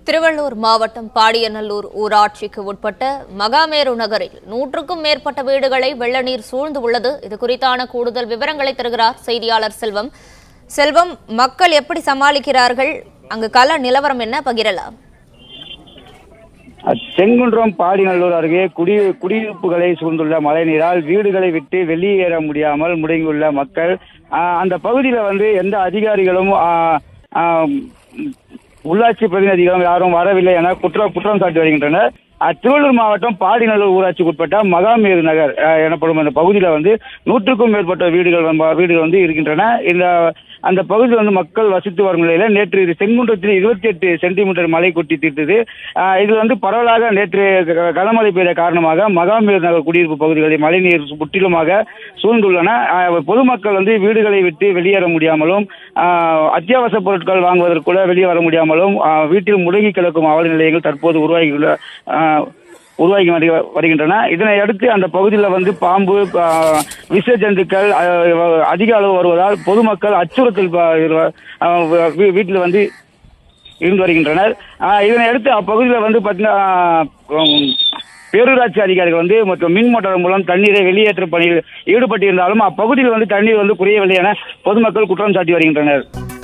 திருவள்ளூர் மாவட்டம் பாடியநல்லூர் ஊராட்சிக்கு உட்பட்ட மகாமேரு நகரில் நூற்றுக்கும் மேற்பட்ட வீடுகளை வெள்ள நீர் சூழ்ந்து உள்ளது இது குறித்தான கூடுதல் விவரங்களை தருகிறார் செய்தியாளர் செல்வம் செல்வம் மக்கள் எப்படி சமாளிக்கிறார்கள் அங்கு கள நிலவரம் என்ன பகிரலாம் செங்குன்றம் பாடிநல்லூர் அருகே குடி குடியிருப்புகளை சூழ்ந்துள்ள மழைநீரால் வீடுகளை விட்டு வெளியேற முடியாமல் முடங்கியுள்ள மக்கள் ஆஹ், அந்த பகுதியில் வந்து எந்த அதிகாரிகளும் ஆஹ், ஆஹ், உள்ளாட்சி பிரதிநிதிகளும் யாரும் வரவில்லை என குற்ற குற்றம் சாட்டி வருகின்றனர் அஹ், திருவள்ளூர் மாவட்டம் பாடிநல்லூர் ஊராட்சிக்கு உட்பட்ட மகாமேரு நகர் அஹ், எனப்படும் அந்த பகுதியில் வந்து நூற்றுக்கும் மேற்பட்ட வீடுகள் வந்து- வீடுகள் வந்து இருக்கின்றன இந்த அந்த பகுதியில் வந்து மக்கள் வசித்து வரும் நிலையில நேற்று இது செங்குன்றத்தில் இருபத்தி எட்டு சென்டிமீட்டர் மழை கொட்டி தீர்த்தது ஆஹ் இது வந்து பரவலாக நேற்று க- கனமழை பெய்த காரணமாக மகாமேர் நகர் குடியிருப்பு பகுதிகளில் மழைநீர் முற்றிலுமாக சூழ்ந்துள்ளன ஆஹ் பொதுமக்கள் வந்து வீடுகளை விட்டு வெளியேற முடியாமலும் ஆஹ் அத்தியாவசிய பொருட்கள் வாங்குவதற்கு கூட வெளியே வர முடியாமலும் ஆஹ் வீட்டில் முடங்கி கிடக்கும் அவல நிலையங்கள் தற்போது உருவாகியுள்ள ஆஹ் உருவாகி வரு- வருகின்றன இதனை அடுத்து அந்த பகுதியில் வந்து பாம்பு ஆ, விஷ ஜந்துக்கள் ஆ, அதிக அளவு வருவதால் பொதுமக்கள் அச்சுறுத்தல் ப- இருவ- ஆ, வீ- வீட்டில் வந்து இருந்து வருகின்றனர் ஆ, இதனை அடுத்து அப்பகுதியில் வந்து பார்த்தீங்கன்னா உம், பேரூராட்சி அதிகாரிகள் வந்து மற்றும் மின் மோட்டார் மூலம் தண்ணீரை வெளியேற்றும் பணியில் ஈடுபட்டிருந்தாலும் அப்பகுதியில் வந்து தண்ணீர் வந்து குறையவில்லை என பொதுமக்கள் குற்றம் சாட்டி வருகின்றனர்